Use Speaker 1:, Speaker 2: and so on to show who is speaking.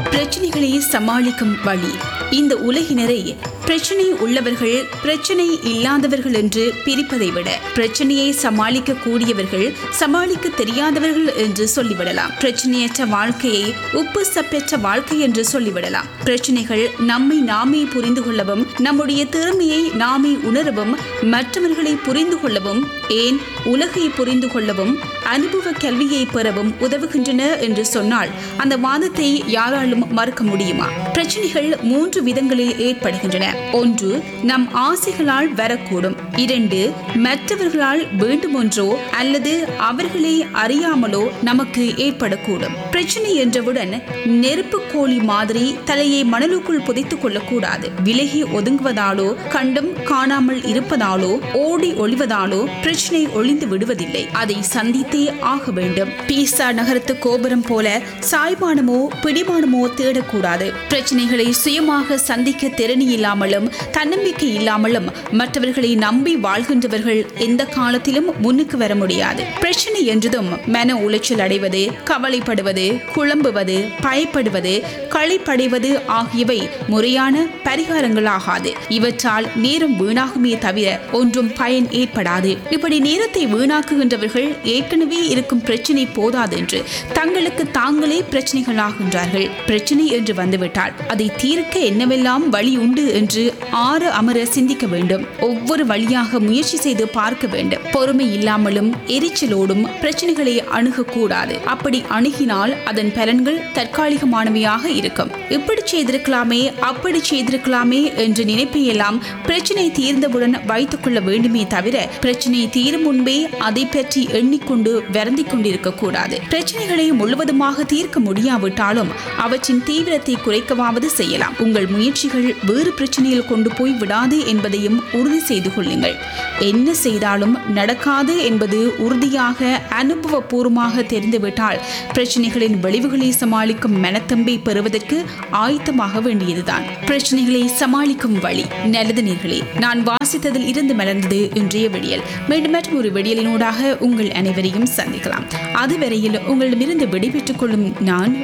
Speaker 1: பிரச்சனைகளை சமாளிக்கும் வழி இந்த உலகினரை பிரச்சனை உள்ளவர்கள் பிரச்சனை இல்லாதவர்கள் என்று பிரிப்பதை விட பிரச்சனையை சமாளிக்க கூடியவர்கள் சமாளிக்க தெரியாதவர்கள் என்று சொல்லிவிடலாம் பிரச்சனையற்ற வாழ்க்கையை உப்பு சப்பெற்ற வாழ்க்கை என்று சொல்லிவிடலாம் பிரச்சனைகள் நம்மை நாமே புரிந்து கொள்ளவும் நம்முடைய திறமையை நாமே உணரவும் மற்றவர்களை புரிந்து கொள்ளவும் ஏன் உலகை புரிந்து கொள்ளவும் அனுபவ கல்வியை பெறவும் உதவுகின்றன என்று சொன்னால் அந்த வாதத்தை யாராலும் மறுக்க முடியுமா பிரச்சனைகள் மூன்று விதங்களில் ஏற்படுகின்றன ஒன்று நம் ஆசைகளால் வரக்கூடும் இரண்டு மற்றவர்களால் வேண்டுமொன்றோ அல்லது அவர்களை அறியாமலோ நமக்கு ஏற்படக்கூடும் பிரச்சனை என்றவுடன் நெருப்பு கோழி மாதிரி தலையை மணலுக்குள் புதைத்துக் கொள்ளக்கூடாது விலகி ஒதுங்குவதாலோ கண்டும் காணாமல் இருப்பதாலோ ஓடி ஒளிவதாலோ பிரச்சனை ஒளிந்து விடுவதில்லை அதை சந்தித்தே ஆக வேண்டும் பீசா நகரத்து கோபுரம் போல சாய்மானமோ பிடிமானமோ தேடக்கூடாது பிரச்சனைகளை சுயமாக சந்திக்க திறனி இல்லாமலும் தன்னம்பிக்கை இல்லாமலும் மற்றவர்களை நம்பி வாழ்கின்றவர்கள் எந்த காலத்திலும் முன்னுக்கு வர முடியாது பிரச்சனை என்றதும் மன உளைச்சல் அடைவது கவலைப்படுவது குழம்புவது பயப்படுவது களைப்படைவது ஆகியவை முறையான பரிகாரங்களாகாது இவற்றால் நேரம் வீணாகுமே தவிர ஒன்றும் பயன் ஏற்படாது இப்படி நேரத்தை வீணாக்குகின்றவர்கள் ஏற்கனவே இருக்கும் பிரச்சனை போதாதென்று தங்களுக்கு தாங்களே பிரச்சனைகளாகின்றார்கள் பிரச்சனை என்று வந்துவிட்டால் அதை தீர்க்க என்னவெல்லாம் வழி உண்டு என்று ஆறு அமர சிந்திக்க வேண்டும் ஒவ்வொரு வழியாக முயற்சி செய்து பார்க்க வேண்டும் பொறுமை இல்லாமலும் எரிச்சலோடும் பிரச்சனைகளை அணுகக்கூடாது அப்படி அணுகினால் அதன் பலன்கள் தற்காலிகமானவையாக இருக்கும் இப்படி செய்திருக்கலாமே அப்படி செய்திருக்கலாமே என்று நினைப்பையெல்லாம் பிரச்சனை தீர்ந்தவுடன் வைத்துக் கொள்ள வேண்டுமே தவிர பிரச்சனை தீரும் முன்பே அதை பற்றி எண்ணிக்கொண்டு வருந்திக் கொண்டிருக்க கூடாது பிரச்சனைகளை முழுவதுமாக தீர்க்க முடியாவிட்டாலும் அவற்றின் தீவிரத்தை குறைக்கவாவது செய்யலாம் உங்கள் முயற்சிகள் வேறு பிரச்சனையில் கொண்டு போய் விடாது என்பதையும் உறுதி செய்து கொள்ளுங்கள் என்ன செய்தாலும் நடக்காது என்பது உறுதியாக அனுபவபூர்வமாக தெரிந்துவிட்டால் பிரச்சனைகளின் விளைவுகளை சமாளிக்கும் மனத்தம்பை பெறுவதற்கு ஆயத்தமாக வேண்டியதுதான் பிரச்சனைகளை சமாளிக்கும் வழி நல்லது நேர்களே நான் வாசித்ததில் இருந்து மலர்ந்தது இன்றைய விடியல் மீண்டும் மற்றும் ஒரு விடியலினூடாக உங்கள் அனைவரையும் சந்திக்கலாம் அதுவரையில் உங்களிடமிருந்து விடைபெற்றுக் கொள்ளும் நான்